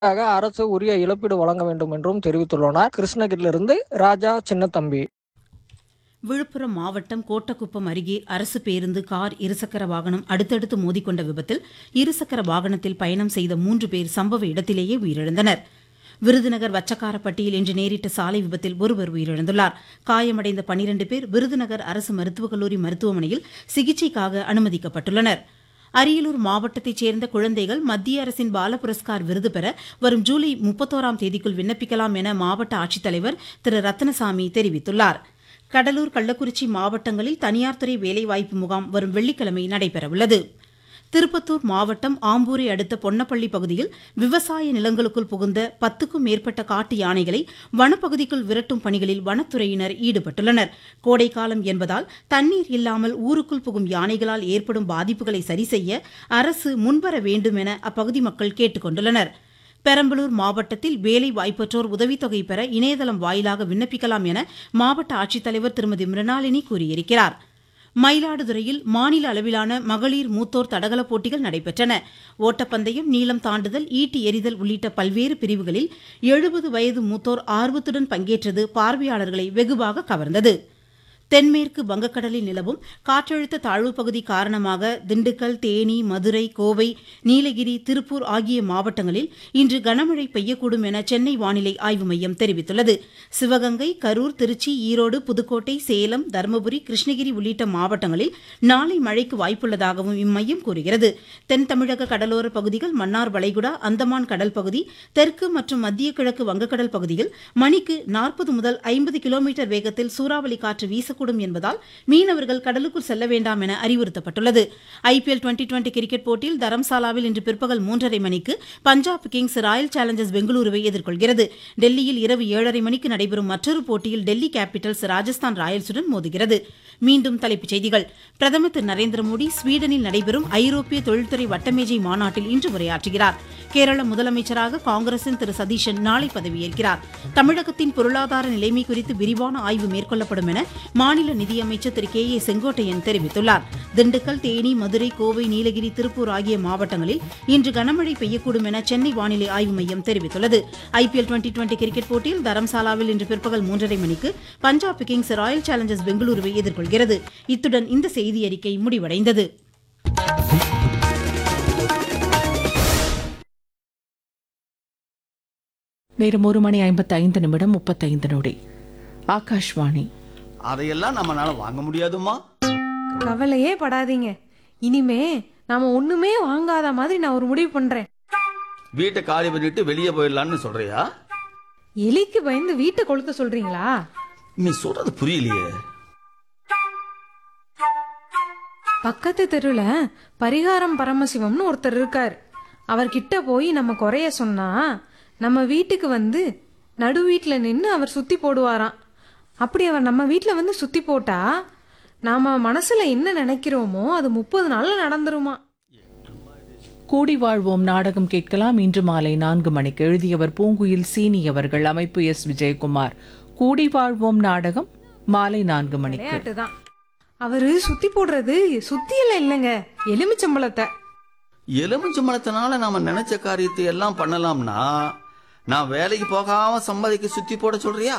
இதற்காக அரசு உரிய இழப்பீடு வழங்க வேண்டும் என்றும் தெரிவித்துள்ளனர் கிருஷ்ணகிரியிலிருந்து ராஜா சின்னத்தம்பி விழுப்புரம் மாவட்டம் கோட்டக்குப்பம் அருகே அரசு பேருந்து கார் இருசக்கர வாகனம் அடுத்தடுத்து மோதிக்கொண்ட விபத்தில் இருசக்கர வாகனத்தில் பயணம் செய்த மூன்று பேர் சம்பவ இடத்திலேயே உயிரிழந்தனர் விருதுநகர் வச்சக்காரப்பட்டியில் இன்று நேரிட்ட சாலை விபத்தில் ஒருவர் உயிரிழந்துள்ளார் காயமடைந்த பனிரண்டு பேர் விருதுநகர் அரசு மருத்துவக் கல்லூரி மருத்துவமனையில் சிகிச்சைக்காக அனுமதிக்கப்பட்டுள்ளனர் அரியலூர் மாவட்டத்தைச் சேர்ந்த குழந்தைகள் மத்திய அரசின் பால புரஸ்கார் விருது பெற வரும் ஜூலை முப்பத்தோராம் தேதிக்குள் விண்ணப்பிக்கலாம் என மாவட்ட ஆட்சித்தலைவர் திரு ரத்னசாமி தெரிவித்துள்ளார் கடலூர் கள்ளக்குறிச்சி மாவட்டங்களில் தனியார் துறை வேலைவாய்ப்பு முகாம் வரும் வெள்ளிக்கிழமை நடைபெறவுள்ளது திருப்பத்தூர் மாவட்டம் ஆம்பூரை அடுத்த பொன்னப்பள்ளி பகுதியில் விவசாய நிலங்களுக்குள் புகுந்த பத்துக்கும் மேற்பட்ட காட்டு யானைகளை வனப்பகுதிக்குள் விரட்டும் பணிகளில் வனத்துறையினர் ஈடுபட்டுள்ளனர் கோடைக்காலம் என்பதால் தண்ணீர் இல்லாமல் ஊருக்குள் புகும் யானைகளால் ஏற்படும் பாதிப்புகளை சரிசெய்ய அரசு முன்வர வேண்டும் என அப்பகுதி மக்கள் கேட்டுக் கொண்டுள்ளனர் பெரம்பலூர் மாவட்டத்தில் வேலை வாய்ப்பற்றோர் உதவித்தொகை பெற இணையதளம் வாயிலாக விண்ணப்பிக்கலாம் என மாவட்ட ஆட்சித்தலைவர் திருமதி மிருணாளினி கூறியிருக்கிறார் மயிலாடுதுறையில் மாநில அளவிலான மகளிர் மூத்தோர் தடகள போட்டிகள் நடைபெற்றன ஓட்டப்பந்தயம் நீளம் தாண்டுதல் ஈட்டி எறிதல் உள்ளிட்ட பல்வேறு பிரிவுகளில் எழுபது வயது மூத்தோர் ஆர்வத்துடன் பங்கேற்றது பார்வையாளர்களை வெகுவாக கவர்ந்தது தென்மேற்கு வங்கக்கடலில் நிலவும் காற்றழுத்த தாழ்வு பகுதி காரணமாக திண்டுக்கல் தேனி மதுரை கோவை நீலகிரி திருப்பூர் ஆகிய மாவட்டங்களில் இன்று கனமழை பெய்யக்கூடும் என சென்னை வானிலை ஆய்வு மையம் தெரிவித்துள்ளது சிவகங்கை கரூர் திருச்சி ஈரோடு புதுக்கோட்டை சேலம் தருமபுரி கிருஷ்ணகிரி உள்ளிட்ட மாவட்டங்களில் நாளை மழைக்கு வாய்ப்புள்ளதாகவும் இம்மையம் கூறுகிறது தென் தமிழக கடலோர பகுதிகள் மன்னார் வளைகுடா அந்தமான் கடல் பகுதி தெற்கு மற்றும் மத்திய கிழக்கு வங்கக்கடல் பகுதியில் மணிக்கு நாற்பது முதல் ஐம்பது கிலோமீட்டர் வேகத்தில் சூறாவளி காற்று வீசக்கூடும் என்பதால் மீனவர்கள் கடலுக்குள் செல்ல வேண்டாம் என அறிவுறுத்தப்பட்டுள்ளது ஐபிஎல் டுவெண்டி டுவெண்டி கிரிக்கெட் போட்டியில் தரம்சாலாவில் இன்று பிற்பகல் மூன்றரை மணிக்கு பஞ்சாப் கிங்ஸ் ராயல் சேலஞ்சர்ஸ் பெங்களூருவை எதிர்கொள்கிறது டெல்லியில் இரவு ஏழரை மணிக்கு நடைபெறும் மற்றொரு போட்டியில் டெல்லி கேபிட்டல்ஸ் ராஜஸ்தான் ராயல்ஸுடன் மோதுகிறது மீண்டும் தலைப்புச் செய்திகள் பிரதமர் திரு நரேந்திர மோடி ஸ்வீடனில் நடைபெறும் ஐரோப்பிய தொழில்துறை வட்டமேஜை மாநாட்டில் இன்று உரையாற்றுகிறார் கேரள முதலமைச்சராக காங்கிரசின் திரு சதீஷன் நாளை பதவியேற்கிறார் தமிழகத்தின் பொருளாதார நிலைமை குறித்து விரிவான ஆய்வு மேற்கொள்ளப்படும் என மாநில நிதியமைச்சர் திரு கே ஏ செங்கோட்டையன் தெரிவித்துள்ளார் திண்டுக்கல் தேனி மதுரை கோவை நீலகிரி திருப்பூர் ஆகிய மாவட்டங்களில் இன்று கனமழை பெய்யக்கூடும் என சென்னை வானிலை ஆய்வு மையம் தெரிவித்துள்ளது ஐபிஎல் டுவெண்டி டுவெண்டி கிரிக்கெட் போட்டியில் தரம்சாலாவில் இன்று பிற்பகல் மூன்றரை மணிக்கு பஞ்சாப் கிங்ஸ் ராயல் சேலஞ்சர்ஸ் பெங்களூருவை எதிர்கொள்கிறது இத்துடன் இந்த செய்தி அறிக்கை முடிவடைந்தது நேரம் ஒரு மணி ஐம்பத்தி ஐந்து நிமிடம் முப்பத்தைந்து நொடி ஆகாஷ்வாணி அதையெல்லாம் நம்மளால வாங்க முடியாதுமா கவலையே படாதீங்க இனிமே நாம ஒண்ணுமே வாங்காத மாதிரி நான் ஒரு முடிவு பண்றேன் வீட்டை காலி பண்ணிட்டு வெளியே போயிடலான்னு சொல்றியா எலிக்கு பயந்து வீட்டை கொளுத்த சொல்றீங்களா நீ சொல்றது புரியலையே பக்கத்து தெருல பரிகாரம் பரமசிவம்னு ஒருத்தர் இருக்கார் அவர்கிட்ட போய் நம்ம குறைய சொன்னா நம்ம வீட்டுக்கு வந்து நடு வீட்டுல நின்னு அவர் சுத்தி போடுவாராம் அப்படி அவர் நம்ம வீட்டுல வந்து சுத்தி போட்டா நாம மனசுல என்ன நினைக்கிறோமோ அது முப்பது நாள்ல நடந்துருமா கூடி வாழ்வோம் நாடகம் கேட்கலாம் இன்று மாலை நான்கு மணிக்கு எழுதியவர் பூங்குயில் சீனி அவர்கள் அமைப்பு எஸ் விஜயகுமார் கூடி வாழ்வோம் நாடகம் மாலை நான்கு மணிக்கு விளையாட்டு தான் அவரு சுத்தி போடுறது சுத்தியில இல்லைங்க எலுமிச்சம்பழத்தை எலுமிச்சம்பழத்தினால நாம நினைச்ச காரியத்தை எல்லாம் பண்ணலாம்னா நான் வேலைக்கு போகாம சம்பாதிக்க சுத்தி போட சொல்றியா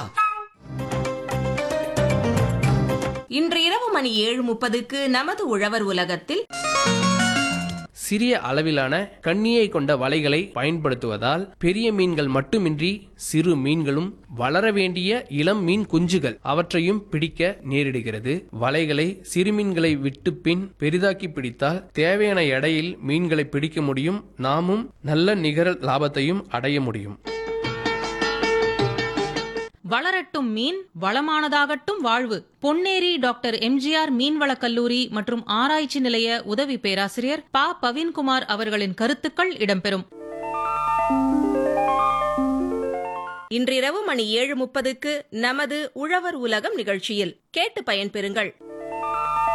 இன்று இரவு மணி ஏழு முப்பதுக்கு நமது உழவர் உலகத்தில் சிறிய அளவிலான கண்ணியை கொண்ட வலைகளை பயன்படுத்துவதால் பெரிய மீன்கள் மட்டுமின்றி சிறு மீன்களும் வளர வேண்டிய இளம் மீன் குஞ்சுகள் அவற்றையும் பிடிக்க நேரிடுகிறது வலைகளை சிறு மீன்களை விட்டு பின் பெரிதாக்கி பிடித்தால் தேவையான எடையில் மீன்களை பிடிக்க முடியும் நாமும் நல்ல நிகர லாபத்தையும் அடைய முடியும் வளரட்டும் மீன் வளமானதாகட்டும் வாழ்வு பொன்னேரி டாக்டர் எம்ஜிஆர் மீன்வளக் கல்லூரி மற்றும் ஆராய்ச்சி நிலைய உதவி பேராசிரியர் ப பவீன்குமார் அவர்களின் கருத்துக்கள் இடம்பெறும் இன்றிரவு மணி ஏழு முப்பதுக்கு நமது உழவர் உலகம் நிகழ்ச்சியில் கேட்டு பயன்பெறுங்கள்